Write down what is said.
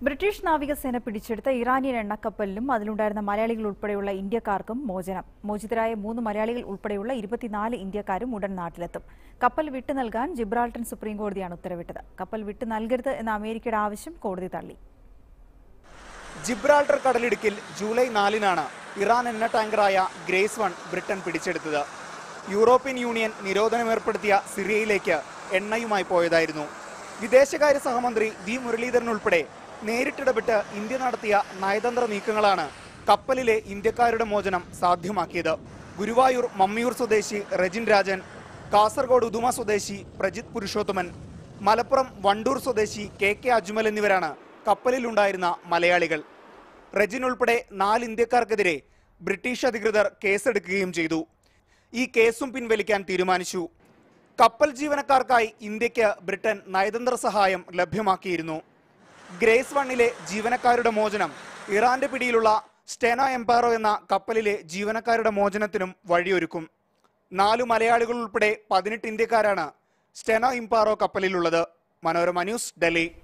British നാവികസേന പിടിച്ചെടുത്ത Iranian എണ്ണക്കപ്പലിലും അതിലുണ്ടായിരുന്ന മലയാളികൾ ഉൾപ്പെടെയുള്ള ഇന്ത്യക്കാർക്കും മോചനം മോചിതരായ മൂന്ന് മലയാളികൾ ഉൾപ്പെടെയുള്ള ഇരുപത്തിനാല് ഇന്ത്യക്കാരും ഉടൻ നാട്ടിലെത്തും കപ്പൽ വിട്ടു നൽകാൻ ജിബ്രാൾട്ടൺ സുപ്രീം കോടതിയാണ് ഉത്തരവിട്ടത് കപ്പൽ വിട്ടു നൽകരുത് എന്ന അമേരിക്കയുടെ ആവശ്യം കോടതി തള്ളി ജിബ്രാൾട്ടർ കടലിടുക്കിൽ ജൂലൈ നാലിനാണ് ഇറാൻ എണ്ണ ടാങ്കറായ ഗ്രേസ് വൺ ബ്രിട്ടൻ പിടിച്ചെടുത്തത് യൂറോപ്യൻ യൂണിയൻ നിരോധനം ഏർപ്പെടുത്തിയ സിറിയയിലേക്ക് എണ്ണയുമായി പോയതായിരുന്നു വിദേശകാര്യ സഹമന്ത്രി വി മുരളീധരൻ ഉൾപ്പെടെ നേരിട്ടിടപെട്ട് ഇന്ത്യ നടത്തിയ നയതന്ത്ര നീക്കങ്ങളാണ് കപ്പലിലെ ഇന്ത്യക്കാരുടെ മോചനം സാധ്യമാക്കിയത് ഗുരുവായൂർ മമ്മിയൂർ സ്വദേശി റെജിൻ രാജൻ കാസർഗോഡ് ഉദുമ സ്വദേശി പ്രജിത് പുരുഷോത്തമൻ മലപ്പുറം വണ്ടൂർ സ്വദേശി കെ കെ അജ്മൽ എന്നിവരാണ് കപ്പലിലുണ്ടായിരുന്ന മലയാളികൾ റെജിൻ ഉൾപ്പെടെ നാല് ഇന്ത്യക്കാർക്കെതിരെ ബ്രിട്ടീഷ് അധികൃതർ കേസെടുക്കുകയും ചെയ്തു ഈ കേസും പിൻവലിക്കാൻ തീരുമാനിച്ചു കപ്പൽ ജീവനക്കാർക്കായി ഇന്ത്യക്ക് ബ്രിട്ടൻ നയതന്ത്ര സഹായം ലഭ്യമാക്കിയിരുന്നു ഗ്രേസ് വണ്ണിലെ ജീവനക്കാരുടെ മോചനം ഇറാന്റെ പിടിയിലുള്ള സ്റ്റെനോ എംപാറോ എന്ന കപ്പലിലെ ജീവനക്കാരുടെ മോചനത്തിനും വഴിയൊരുക്കും നാലു മലയാളികൾ ഉൾപ്പെടെ പതിനെട്ട് ഇന്ത്യക്കാരാണ് സ്റ്റെനോ ഇംപാറോ കപ്പലിലുള്ളത് മനോരമ ന്യൂസ് ഡൽഹി